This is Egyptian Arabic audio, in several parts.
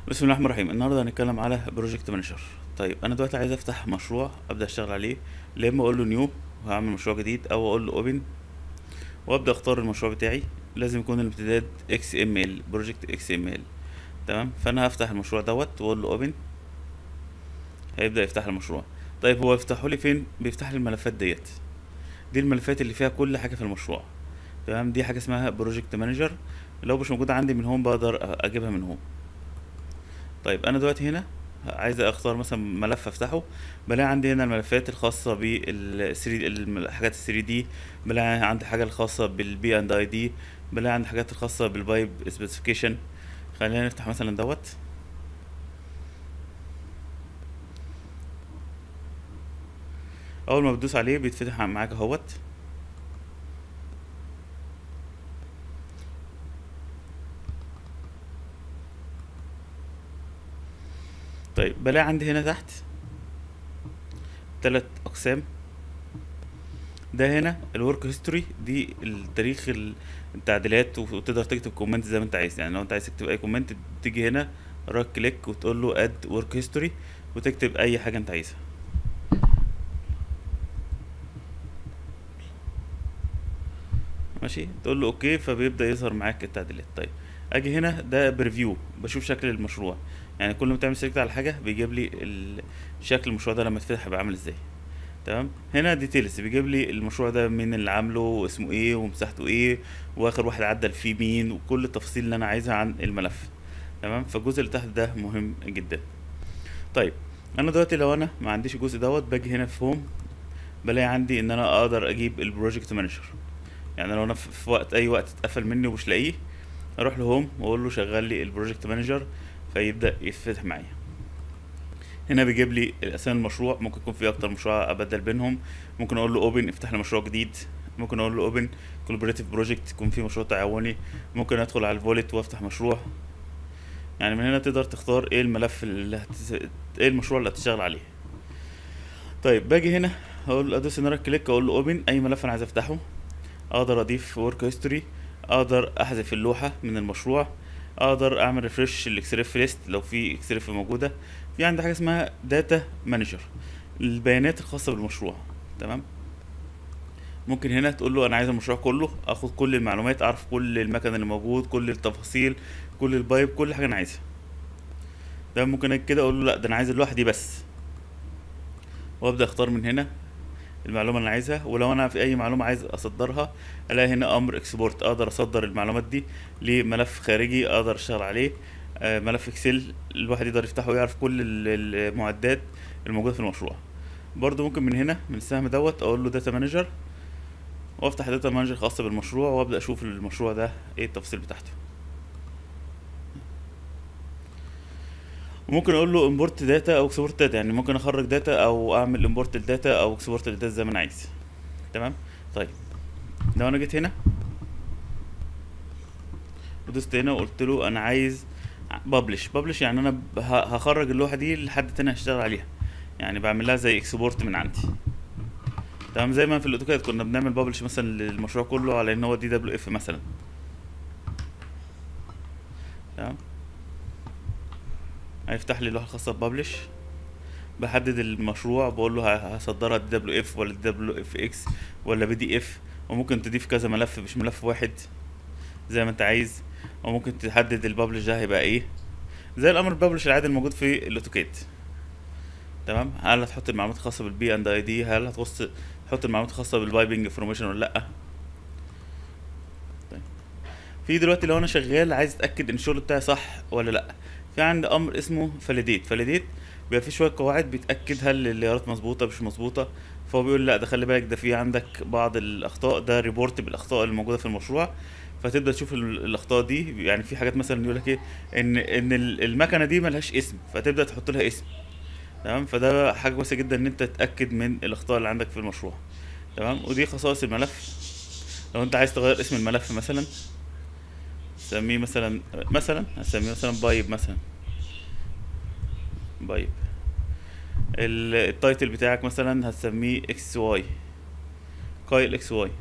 بسم الله الرحمن الرحيم النهارده هنتكلم على بروجكت مانجر طيب انا دلوقتي عايز افتح مشروع ابدا اشتغل عليه يا اما اقول له نيو وهعمل مشروع جديد او اقول له اوبن وابدا اختار المشروع بتاعي لازم يكون الامتداد اكس ام ال بروجكت اكس ام ال تمام فانا هفتح المشروع دوت واقول له اوبن هيبدا يفتح المشروع طيب هو يفتحه لي فين بيفتح لي الملفات ديت دي الملفات اللي فيها كل حاجه في المشروع تمام دي حاجه اسمها بروجكت مانجر لو مش موجوده عندي من هوم بقدر اجيبها من هوم طيب انا دلوقتي هنا عايز اختار مثلا ملف افتحه بلاقي عندي هنا الملفات الخاصه بال 3 الحاجات ال 3 دي بلاقي عندي حاجه الخاصه بالبي اند اي دي بلاقي عندي حاجات الخاصه بالبايب سبيسيفيكيشن خلينا نفتح مثلا دوت اول ما بتدوس عليه بيتفتح معاك اهوت طيب بلاقي عندي هنا تحت تلات اقسام ده هنا الورك هيستوري دي التاريخ التعديلات وتقدر تكتب كومنت زي ما انت عايز يعني لو انت عايز تكتب اي كومنت تيجي هنا رايت كليك وتقول له اد ورك هيستوري وتكتب اي حاجه انت عايزها ماشي تقول له اوكي فبيبدا يظهر معاك التعديلات طيب اجي هنا ده بريفيو بشوف شكل المشروع يعني كل ما تعمل سيلكت على حاجه بيجيب لي شكل المشروع ده لما يتفتح هيبقى عامل ازاي تمام هنا ديتيلز بيجيب لي المشروع ده مين اللي عامله واسمه ايه ومساحته ايه واخر واحد عدل فيه مين وكل التفاصيل اللي انا عايزها عن الملف تمام فالجزء اللي تحت ده مهم جدا طيب انا دلوقتي لو انا ما عنديش الجزء دوت باجي هنا في هوم بلاقي عندي ان انا اقدر اجيب البروجكت مانجر يعني لو انا في وقت اي وقت اتقفل مني ومش لاقيه اروح لهوم واقول له شغل لي البروجكت مانجر فيبدا يتفتح معايا هنا بيجيب لي اسامي المشروع ممكن يكون في اكتر مشروع ابدل بينهم ممكن اقول له اوبن افتح لي مشروع جديد ممكن اقول له اوبن كولابوريتيف بروجكت يكون في مشروع تعاوني ممكن ادخل على الفولت وافتح مشروع يعني من هنا تقدر تختار ايه الملف اللي هت... ايه المشروع اللي هتشتغل عليه طيب باجي هنا اقول ادوس هنا كليك اقول له اوبن اي ملف انا عايز افتحه اقدر اضيف ورك هيستوري اقدر احذف اللوحه من المشروع اقدر اعمل ريفرش الاكسريف ليست لو في اكسريف موجوده في عندي حاجه اسمها داتا مانجر البيانات الخاصه بالمشروع تمام ممكن هنا تقول له انا عايز المشروع كله اخد كل المعلومات اعرف كل المكان اللي موجود كل التفاصيل كل البايب كل حاجه انا عايزها ده ممكن كده اقول له لا ده انا عايز اللوحه دي بس وابدا اختار من هنا المعلومه اللي انا عايزها ولو انا في اي معلومه عايز اصدرها الاقي هنا امر اكسبورت اقدر اصدر المعلومات دي لملف خارجي اقدر اشتغل عليه آه ملف اكسل الواحد يقدر يفتحه ويعرف كل المعدات الموجوده في المشروع برضو ممكن من هنا من السهم دوت اقول له داتا مانجر وافتح داتا مانجر خاصه بالمشروع وابدا اشوف المشروع ده ايه التفاصيل بتاعته وممكن اقول له امبورت داتا او اكسبورت داتا يعني ممكن اخرج داتا او اعمل امبورت الداتا او اكسبورت الداتا زي ما انا عايز تمام طيب لو انا جيت هنا ودوست هنا وقلت له انا عايز ببلش ببلش يعني انا هخرج اللوحه دي لحد تاني هشتغل عليها يعني بعمل لها زي اكسبورت من عندي تمام زي ما في الاوتوكاد كنا بنعمل ببلش مثلا للمشروع كله على ان هو دي دبليو اف مثلا تمام هيفتح لي اللوحه الخاصه ببلش بحدد المشروع بقول له هصدرها دي دبليو اف ولا دي دبليو اف اكس ولا بي دي اف وممكن تضيف كذا ملف مش ملف واحد زي ما انت عايز وممكن تحدد الببلش ده هيبقى ايه زي الامر الببلش العادي الموجود في الاوتوكاد تمام هل هتحط المعلومات الخاصه بالبي اند اي دي هل هتخص تحط المعلومات الخاصه بالبايبنج انفورميشن ولا لا طيب في دلوقتي لو انا شغال عايز اتاكد ان الشغل بتاعي صح ولا لا في عندي امر اسمه فاليديت فاليديت بيبقى في شويه قواعد بيتاكد هل الليارات مظبوطه مش مظبوطه فهو بيقول لا ده خلي بالك ده في عندك بعض الاخطاء ده ريبورت بالاخطاء اللي موجوده في المشروع فتبدا تشوف الاخطاء دي يعني في حاجات مثلا يقول لك ايه ان ان المكنه دي ملهاش اسم فتبدا تحط لها اسم تمام فده حاجه كويسه جدا ان انت تتاكد من الاخطاء اللي عندك في المشروع تمام ودي خصائص الملف لو انت عايز تغير اسم الملف مثلا سميه مثلا مثلا هسميه مثلا بايب مثلا بايب التايتل بتاعك مثلا هتسميه اكس واي كايل اكس واي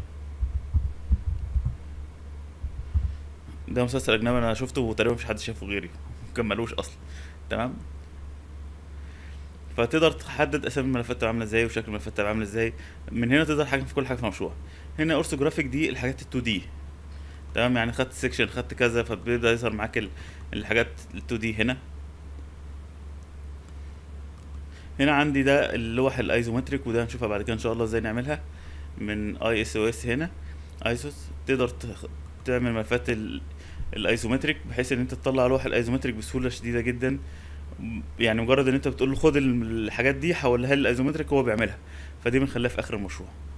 ده مسلسل اجنبي انا شفته وتقريبا مفيش حد شافه غيري مكملوش اصلا تمام فتقدر تحدد اسامي الملفات تبقى عامله ازاي وشكل الملفات تبقى عامله ازاي من هنا تقدر تحكم في كل حاجه في المشروع هنا اورثوجرافيك دي الحاجات ال2 دي تمام يعني خدت سيكشن خدت كذا فبيبدا يظهر معاك ال- الحاجات ال2 دي هنا هنا عندي ده اللوح الايزومتريك وده هنشوفها بعد كده ان شاء الله ازاي نعملها من اي اس او اس هنا ايسوس تقدر تخ- تعمل ملفات ال- الايزومتريك بحيث ان انت تطلع لوح الايزومتريك بسهوله شديده جدا م- يعني مجرد ان انت بتقول له خد ال- الحاجات دي حولها للايزومتريك هو بيعملها فدي بنخليها في اخر المشروع